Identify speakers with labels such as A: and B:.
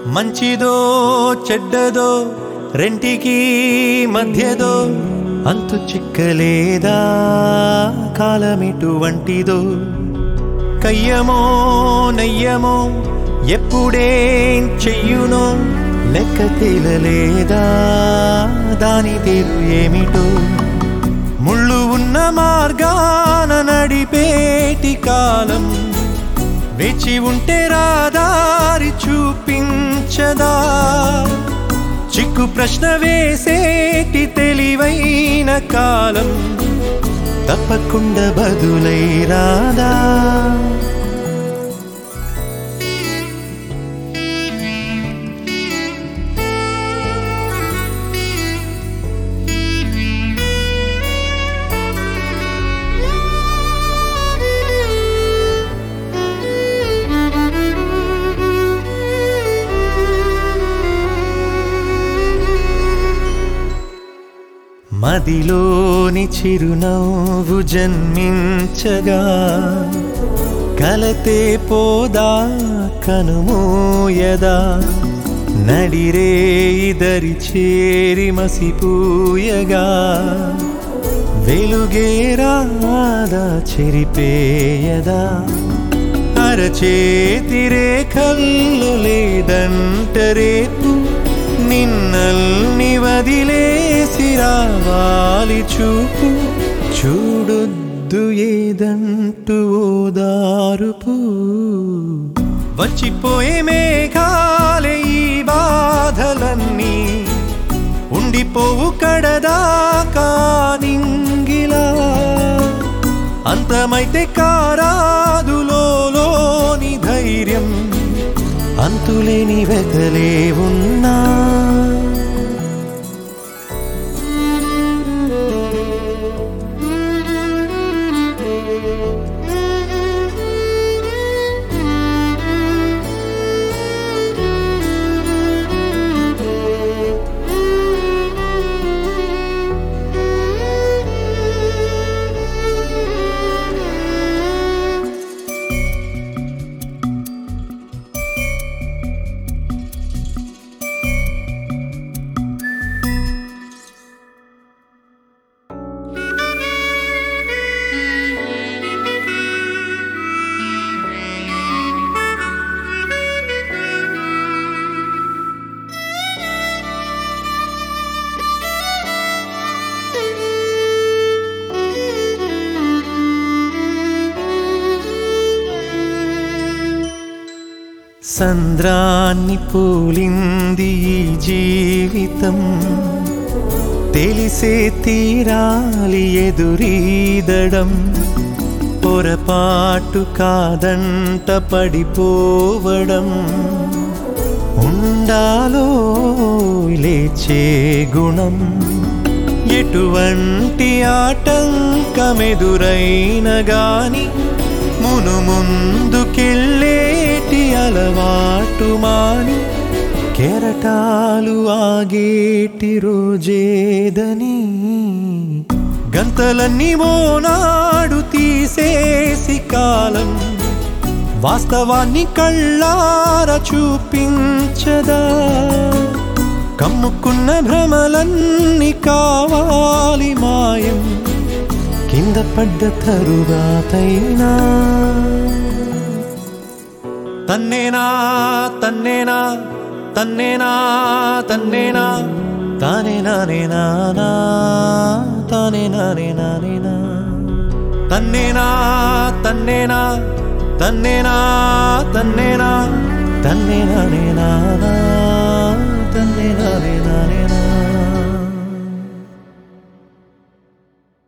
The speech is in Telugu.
A: మంచిదో చెడ్డదో రెంటికి మధ్యదో అంతు చిక్కలేదా కాలమిటువంటిదో కయ్యమో నయ్యమో ఎప్పుడేం చెయ్యునో లెక్క తేలలేదా దాని తీరు ఏమిటో ముళ్ళు ఉన్న మార్గాన నడిపేటి కాలం వేచి ఉంటే రాదారి చూపించదా చిక్కు ప్రశ్న వేసేటి తెలివైన కాలం తప్పకుండా బదులై రాదా మదిలోని చిరునవ్వు జన్మించగా కలతే పోదా కనుమూయదా నడిరే ఇదరి చేరి మసిపూయగా వెలుగేరాదా చెరిపేయదా అరచేతి రేఖల్లో లేదంట రేపు నిన్నల్ని వదిలేసి రావాలి చూపు చూడొద్దు ఏదంటూ ఓదారుపు వచ్చిపోయే మేఘాలే ఈ బాధలన్నీ ఉండిపోవు కడదాకా నింగిలా అంతమైతే కారాదులోని ధైర్యం అంతులేని వెతలే ఉన్నా సంద్రాన్ని పూలింది ఈ జీవితం తెలిసే తీరాలి ఎదురీదడం పొరపాటు కాదంట పడిపోవడం ఉండాలో లేచే గుణం ఎటువంటి ఆటంకమెదురైన గాని మును ముందుకెళ్ళేటి అలవాటు మాని కెరటాలు ఆగేటి రోజేదని గంతలన్నీ మోనాడు తీసేసి కాలం వాస్తవాన్ని కళ్ళార చూపించదా కమ్ముకున్న భ్రమలన్నీ కావాలి మాయం కింద పడ్డ తరువాతైనా తన్నేనా తన్నేనా తన్నేనా తన్నేనా తానే నానే నానా తానే నానే నానేనా తన్నేనా తన్నేనా తన్నేనా తన్నేనా తన్నే నానే నానా తన్నే నానే నానేనా